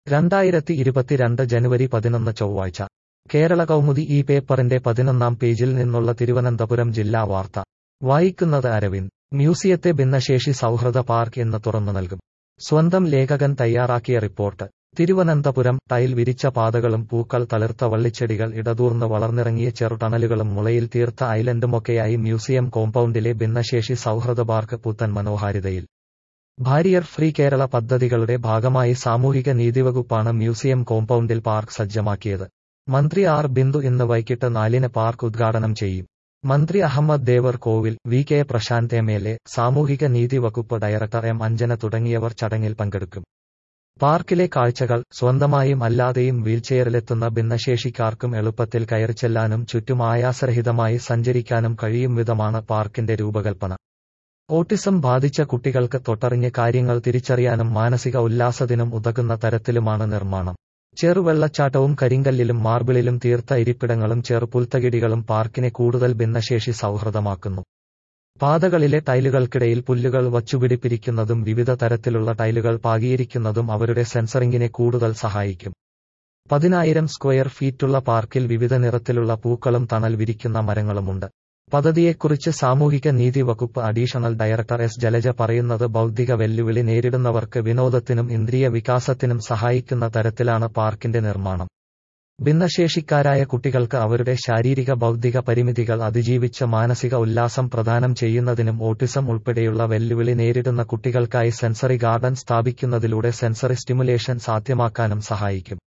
രണ്ടായിരത്തി ഇരുപത്തിരണ്ട് ജനുവരി പതിനൊന്ന് ചൊവ്വാഴ്ച കേരള കൗമുദി ഈ പേപ്പറിന്റെ പതിനൊന്നാം പേജിൽ നിന്നുള്ള തിരുവനന്തപുരം ജില്ലാ വാർത്ത വായിക്കുന്നത് അരവിന്ദ് മ്യൂസിയത്തെ ഭിന്നശേഷി സൗഹൃദ പാർക്ക് എന്ന് തുറന്നു നൽകും സ്വന്തം ലേഖകൻ തയ്യാറാക്കിയ റിപ്പോർട്ട് തിരുവനന്തപുരം ടൈൽ വിരിച്ച പാതകളും പൂക്കൾ തളിർത്ത വള്ളിച്ചെടികൾ ഇടതൂർന്ന് വളർന്നിറങ്ങിയ ചെറുടണലുകളും മുളയിൽ തീർത്ത ഐലൻഡുമൊക്കെയായി മ്യൂസിയം കോമ്പൗണ്ടിലെ ഭിന്നശേഷി സൗഹൃദ പാർക്ക് പുത്തൻ മനോഹാരിതയിൽ ഭാരിയർ ഫ്രീ കേരള പദ്ധതികളുടെ ഭാഗമായി സാമൂഹിക നീതിവകുപ്പാണ് മ്യൂസിയം കോമ്പൗണ്ടിൽ പാർക്ക് സജ്ജമാക്കിയത് മന്ത്രി ആർ ബിന്ദു ഇന്ന് വൈകിട്ട് നാലിന് പാർക്ക് ഉദ്ഘാടനം ചെയ്യും മന്ത്രി Ahammed Devarkovil V K Prashanth M L A സാമൂഹിക നീതി വകുപ്പ് ഡയറക്ടർ എം അഞ്ജന തുടങ്ങിയവർ ചടങ്ങിൽ പങ്കെടുക്കും പാർക്കിലെ കാഴ്ചകൾ സ്വന്തമായും അല്ലാതെയും വീൽചെയറിലെത്തുന്ന ഭിന്നശേഷിക്കാർക്കും എളുപ്പത്തിൽ കയറിച്ചെല്ലാനും ചുറ്റും ആയാസരഹിതമായി സഞ്ചരിക്കാനും കഴിയും വിധമാണ് പാർക്കിന്റെ രൂപകൽപ്പന ഓട്ടിസം ബാധിച്ച കുട്ടികൾക്ക് തൊട്ടറിഞ്ഞ് കാര്യങ്ങൾ തിരിച്ചറിയാനും മാനസിക ഉല്ലാസത്തിനും ഉതകുന്ന തരത്തിലുമാണ് നിർമ്മാണം ചെറുവെള്ളച്ചാട്ടവും കരിങ്കല്ലിലും മാർബിളിലും തീർത്ത ഇരിപ്പിടങ്ങളും ചെറുപുൽത്തകിടികളും പാർക്കിനെ കൂടുതൽ ഭിന്നശേഷി സൗഹൃദമാക്കുന്നു പാതകളിലെ ടൈലുകൾക്കിടയിൽ പുല്ലുകൾ വച്ചുപിടിപ്പിരിക്കുന്നതും വിവിധ തരത്തിലുള്ള ടൈലുകൾ പാകിയിരിക്കുന്നതും അവരുടെ സെൻസറിങ്ങിനെ കൂടുതൽ സഹായിക്കും പതിനായിരം സ്ക്വയർ ഫീറ്റുള്ള പാർക്കിൽ വിവിധ നിറത്തിലുള്ള പൂക്കളും തണൽ വിരിക്കുന്ന മരങ്ങളുമുണ്ട് പദ്ധതിയെക്കുറിച്ച് സാമൂഹിക നീതി വകുപ്പ് അഡീഷണൽ ഡയറക്ടർ എസ് ജലജ പറയുന്നത് ബൗദ്ധിക വെല്ലുവിളി നേരിടുന്നവർക്ക് വിനോദത്തിനും ഇന്ദ്രിയ വികാസത്തിനും സഹായിക്കുന്ന തരത്തിലാണ് പാർക്കിന്റെ നിർമ്മാണം ഭിന്നശേഷിക്കാരായ കുട്ടികൾക്ക് അവരുടെ ശാരീരിക ബൗദ്ധിക പരിമിതികൾ അതിജീവിച്ച് മാനസിക ഉല്ലാസം പ്രദാനം ചെയ്യുന്നതിനും ഓട്ടിസം ഉൾപ്പെടെയുള്ള വെല്ലുവിളി നേരിടുന്ന കുട്ടികൾക്കായി സെൻസറി ഗാർഡൻ സ്ഥാപിക്കുന്നതിലൂടെ സെൻസറി സ്റ്റിമുലേഷൻ സാധ്യമാക്കാനും സഹായിക്കും